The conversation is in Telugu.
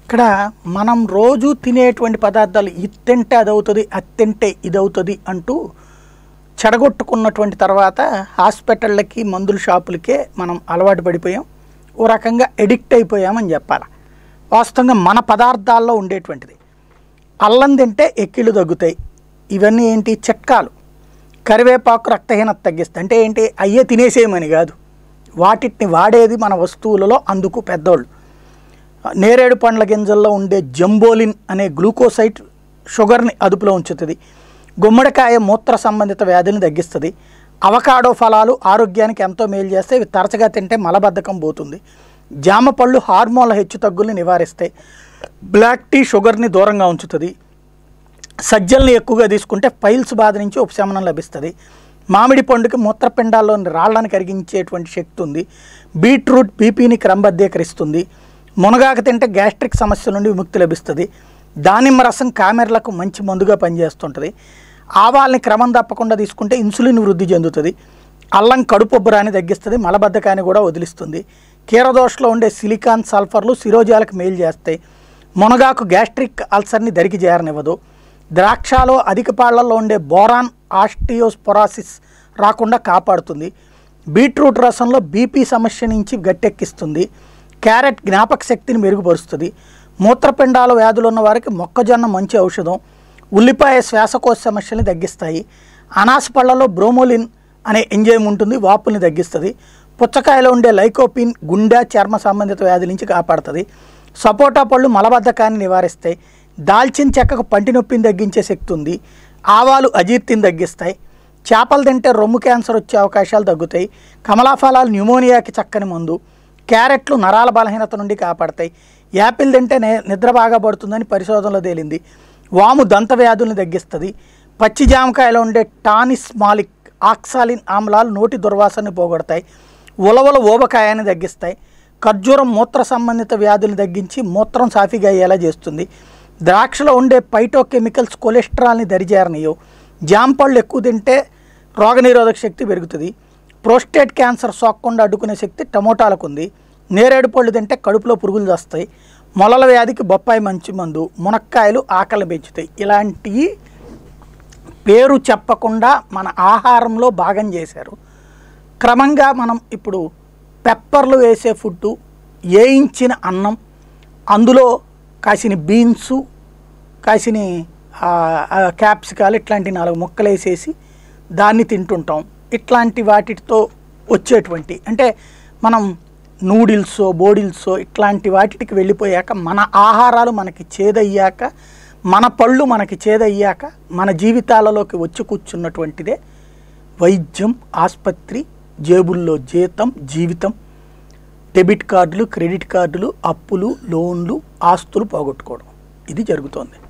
ఇక్కడ మనం రోజు తినేటువంటి పదార్థాలు ఇది తింటే అది అవుతుంది అది తింటే ఇది అవుతుంది అంటూ చెడగొట్టుకున్నటువంటి తర్వాత హాస్పిటళ్ళకి మందుల షాపులకే మనం అలవాటు పడిపోయాం ఓ రకంగా ఎడిక్ట్ అయిపోయామని చెప్పాలి వాస్తవంగా మన పదార్థాల్లో ఉండేటువంటిది అల్లం తింటే ఎక్కిళ్ళు తగ్గుతాయి ఇవన్నీ ఏంటి చిట్కాలు కరివేపాకు రక్తహీనత తగ్గిస్తాయి అంటే ఏంటి అయ్యే తినేసేయమని కాదు వాటిని వాడేది మన వస్తువులలో అందుకు పెద్దోళ్ళు నేరేడు పండ్ల గింజల్లో ఉండే జంబోలిన్ అనే గ్లూకోసైట్ షుగర్ని అదుపులో ఉంచుతుంది గుమ్మడికాయ మూత్ర సంబంధిత వ్యాధిని తగ్గిస్తుంది అవకాడో ఫలాలు ఆరోగ్యానికి ఎంతో మేలు చేస్తే ఇవి తరచుగా తింటే మలబద్ధకం పోతుంది జామ పళ్ళు హార్మోన్ల హెచ్చుతగ్గుల్ని నివారిస్తాయి బ్లాక్ టీ షుగర్ని దూరంగా ఉంచుతుంది సజ్జల్ని ఎక్కువగా తీసుకుంటే పైల్స్ బాధ నుంచి ఉపశమనం లభిస్తుంది మామిడి పండుకి మూత్రపిండాల్లోని రాళ్లను కరిగించేటువంటి శక్తి ఉంది బీట్రూట్ బీపీని క్రమబద్ధీకరిస్తుంది మునగాకు తింటే గ్యాస్ట్రిక్ సమస్య నుండి విముక్తి లభిస్తుంది దానిమ్మ రసం కామెర్లకు మంచి మందుగా పనిచేస్తుంటుంది ఆవాల్ని క్రమం తప్పకుండా తీసుకుంటే ఇన్సులిన్ వృద్ధి చెందుతుంది అల్లం కడుపొబ్బరాన్ని తగ్గిస్తుంది మలబద్ధకాన్ని కూడా వదిలిస్తుంది కీరదోషలో ఉండే సిలికాన్ సల్ఫర్లు శిరోజాలకు మేలు చేస్తాయి మునగాకు గ్యాస్ట్రిక్ అల్సర్ని దరికి చేరనివ్వదు ద్రాక్షలో అధిక పాళ్లలో ఉండే బోరాన్ ఆస్టియోస్పొరాసిస్ రాకుండా కాపాడుతుంది బీట్రూట్ రసంలో బీపీ సమస్య నుంచి గట్టెక్కిస్తుంది క్యారెట్ జ్ఞాపక శక్తిని మెరుగుపరుస్తుంది మూత్రపిండాల వ్యాధులు ఉన్న వారికి మొక్కజొన్న మంచి ఔషధం ఉల్లిపాయ శ్వాసకోశ సమస్యల్ని తగ్గిస్తాయి అనాస పళ్ళలో బ్రోమోలిన్ అనే ఎంజైమ్ ఉంటుంది వాపుల్ని తగ్గిస్తుంది పుచ్చకాయలో ఉండే లైకోపిన్ గుండె చర్మ సంబంధిత వ్యాధుల నుంచి కాపాడుతుంది సపోటా పళ్ళు మలబద్ధకాన్ని నివారిస్తాయి దాల్చిన చెక్కకు పంటి నొప్పిని తగ్గించే శక్తి ఉంది ఆవాలు అజీర్తిని తగ్గిస్తాయి చేపలు తింటే రొమ్ము క్యాన్సర్ వచ్చే అవకాశాలు తగ్గుతాయి కమలాఫలాలు న్యూమోనియాకి చక్కని మందు క్యారెట్లు నరాల బలహీనత నుండి కాపాడతాయి యాపిల్ తింటే నే- నిద్ర బాగా పడుతుందని పరిశోధనలో తేలింది వాము దంత వ్యాధుల్ని తగ్గిస్తుంది పచ్చి జామకాయలో ఉండే టానిస్ మాలిక్ ఆక్సాలిన్ ఆమ్లాలు నోటి దుర్వాసనని పోగొడతాయి ఉలవల ఊబకాయాన్ని తగ్గిస్తాయి ఖర్జూరం మూత్ర సంబంధిత వ్యాధులు తగ్గించి మూత్రం సాఫీగా అయ్యేలా చేస్తుంది ద్రాక్షలో ఉండే పైటోకెమికల్స్ కొలెస్ట్రాల్ని దరిచేరనీయవు జాంపళ్ళు ఎక్కువ తింటే రోగనిరోధక శక్తి పెరుగుతుంది ప్రోస్టేట్ క్యాన్సర్ సోకకుండా అడ్డుకునే శక్తి టమోటాలకు ఉంది నేరేడు పళ్ళు తింటే కడుపులో పురుగులు వస్తాయి మొలల వ్యాధికి బొప్పాయి మంచి మందు మునక్కాయలు ఆకలి పెంచుతాయి ఇలాంటివి పేరు చెప్పకుండా మన ఆహారంలో భాగం చేశారు క్రమంగా మనం ఇప్పుడు పెప్పర్లు వేసే ఫుడ్డు వేయించిన అన్నం అందులో కాసిన బీన్సు కాసిన క్యాప్సికాలు ఇట్లాంటి నాలుగు ముక్కలు వేసేసి దాన్ని తింటుంటాం ఇట్లాంటి వాటితో వచ్చేటువంటి అంటే మనం నూడిల్సో బోడిల్సో ఇట్లాంటి వాటికి వెళ్ళిపోయాక మన ఆహారాలు మనకి చేదయ్యాక మన పళ్ళు మనకి చేదయ్యాక మన జీవితాలలోకి వచ్చి కూర్చున్నటువంటిదే వైద్యం ఆసుపత్రి జేబుల్లో జీతం జీవితం డెబిట్ కార్డులు క్రెడిట్ కార్డులు అప్పులు లోన్లు ఆస్తులు పోగొట్టుకోవడం ఇది జరుగుతోంది